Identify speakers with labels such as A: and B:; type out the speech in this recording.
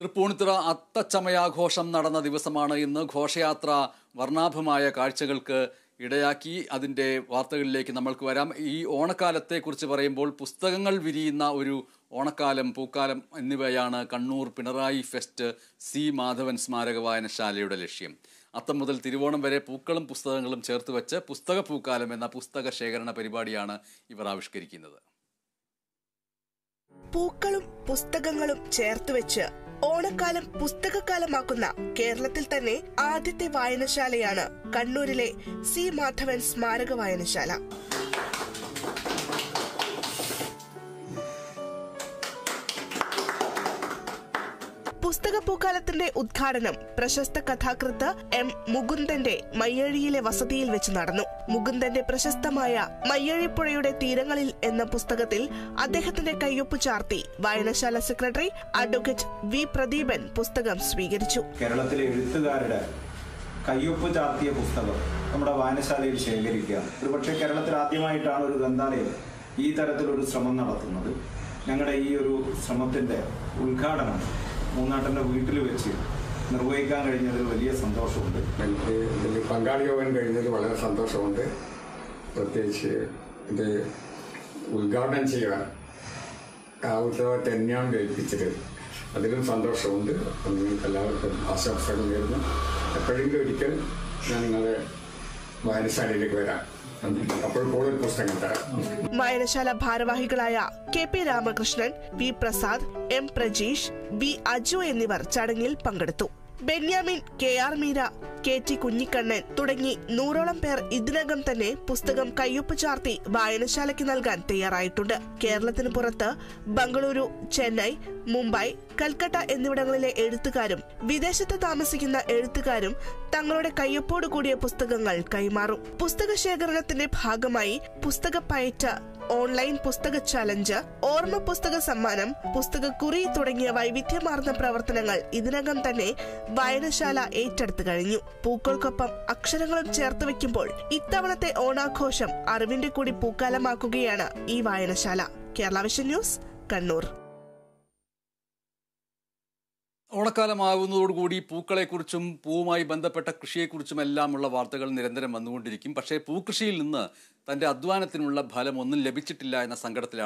A: തൃപ്പൂണിത്തുറ അത്തച്ചമയാഘോഷം നടന്ന ദിവസമാണ് ഇന്ന് ഘോഷയാത്ര വർണ്ണാഭമായ കാഴ്ചകൾക്ക് ഇടയാക്കി അതിൻ്റെ വാർത്തകളിലേക്ക് നമ്മൾക്ക് വരാം ഈ ഓണക്കാലത്തെക്കുറിച്ച് പറയുമ്പോൾ പുസ്തകങ്ങൾ വിരിയുന്ന ഒരു ഓണക്കാലം പൂക്കാലം എന്നിവയാണ് കണ്ണൂർ പിണറായി ഫെസ്റ്റ് സി മാധവൻ സ്മാരക വായനശാലയുടെ ലക്ഷ്യം അത്തം മുതൽ തിരുവോണം വരെ പൂക്കളും പുസ്തകങ്ങളും ചേർത്ത് വെച്ച് പുസ്തക പൂക്കാലം എന്ന പുസ്തക ശേഖരണ പരിപാടിയാണ് ഇവർ ആവിഷ്കരിക്കുന്നത്
B: പൂക്കളും പുസ്തകങ്ങളും ചേർത്തുവെച്ച് ഓണക്കാലം പുസ്തകക്കാലമാക്കുന്ന കേരളത്തിൽ തന്നെ ആദ്യത്തെ വായനശാലയാണ് കണ്ണൂരിലെ സി മാധവൻ സ്മാരക വായനശാല പുസ്തക പൂക്കാലത്തിന്റെ ഉദ്ഘാടനം പ്രശസ്ത കഥാകൃത്ത് എം മുകുന്ദന്റെ മയ്യഴിയിലെ വസതിയിൽ വെച്ച് നടന്നു മുകുന്ദന്റെ പ്രശസ്തമായ മയ്യഴിപ്പുഴയുടെ തീരങ്ങളിൽ എന്ന പുസ്തകത്തിൽ അദ്ദേഹത്തിന്റെ കയ്യൊപ്പ് ചാർത്തി വായനശാല സെക്രട്ടറി അഡ്വക്കേറ്റ് വി പ്രദീപൻ പുസ്തകം സ്വീകരിച്ചു
C: കേരളത്തിലെ എഴുത്തുകാരുടെ കയ്യൊപ്പ് ചാർത്തിയ പുസ്തകം നമ്മുടെ വായനശാലയിൽ ശേഖരിക്കുക ഒരുപക്ഷെ കേരളത്തിൽ ആദ്യമായിട്ടാണ് ഒരു ഗ്രന്ഥാലയം ഈ തരത്തിലൊരു ശ്രമം നടത്തുന്നത് ഞങ്ങളുടെ ഈ ഒരു ശ്രമത്തിന്റെ ഉദ്ഘാടനം മൂന്നാട്ടന്റെ വീട്ടിൽ വെച്ച് നിർവഹിക്കാൻ കഴിഞ്ഞതിൽ വലിയ സന്തോഷമുണ്ട്
D: എനിക്ക് ഇതിൽ പങ്കാളിയാവാൻ കഴിഞ്ഞതിൽ വളരെ സന്തോഷമുണ്ട് പ്രത്യേകിച്ച് ഇത് ഉദ്ഘാടനം ചെയ്യാൻ ആ ഉത്തരവാദിത്തം തന്നെയാണ് ഏൽപ്പിച്ചത് അതിലും സന്തോഷമുണ്ട് അപ്പം നിങ്ങൾക്ക് എല്ലാവർക്കും ആശംസകൾ നേരുന്നു എപ്പോഴെങ്കിലും ഒരിക്കൽ ഞാൻ നിങ്ങളുടെ വായനശാലയിലേക്ക് വരാം അപ്പോൾ കൂടുതൽ പുസ്തകം തരാം
B: വായനശാല ഭാരവാഹികളായ K P Ramakrishnan V Prasad M Prajeesh V Aju എന്നിവർ ചടങ്ങിൽ പങ്കെടുത്തു Benyamin K R Meera K T Kunhikannan തുടങ്ങി നൂറോളം പേർ ഇതിനകം തന്നെ പുസ്തകം കയ്യൊപ്പ് ചാർത്തി വായനശാലയ്ക്ക് നൽകാൻ തയ്യാറായിട്ടുണ്ട് കേരളത്തിന് പുറത്ത് ബംഗളൂരു ചെന്നൈ മുംബൈ കൽക്കട്ട എന്നിവിടങ്ങളിലെ എഴുത്തുകാരും വിദേശത്ത് താമസിക്കുന്ന എഴുത്തുകാരും തങ്ങളുടെ കയ്യൊപ്പോട് കൂടിയ പുസ്തകങ്ങൾ കൈമാറും പുസ്തക ശേഖരണത്തിന്റെ ഭാഗമായി പുസ്തക പയറ്റ് ഓൺലൈൻ പുസ്തക ചലഞ്ച് ഓർമ്മ പുസ്തക സമ്മാനം പുസ്തക കുറി തുടങ്ങിയ വൈവിധ്യമാർന്ന പ്രവർത്തനങ്ങൾ ഇതിനകം തന്നെ വായനശാല ഏറ്റെടുത്തു കഴിഞ്ഞു പൂക്കൾക്കൊപ്പം അക്ഷരങ്ങളും ചേർത്ത് വെക്കുമ്പോൾ ഇത്തവണത്തെ ഓണാഘോഷം അറിവിന്റെ കൂടി പൂക്കാലമാക്കുകയാണ് ഈ വായനശാല കേരള വിഷൻ ന്യൂസ് കണ്ണൂർ
A: ഓണക്കാലമാകുന്നതോടുകൂടി പൂക്കളെക്കുറിച്ചും പൂവുമായി ബന്ധപ്പെട്ട കൃഷിയെക്കുറിച്ചും എല്ലാമുള്ള വാർത്തകൾ നിരന്തരം വന്നുകൊണ്ടിരിക്കും പക്ഷേ പൂക്കൃഷിയിൽ നിന്ന് തന്റെ അധ്വാനത്തിനുള്ള ഫലം ഒന്നും ലഭിച്ചിട്ടില്ല എന്ന സങ്കടത്തിലാണ്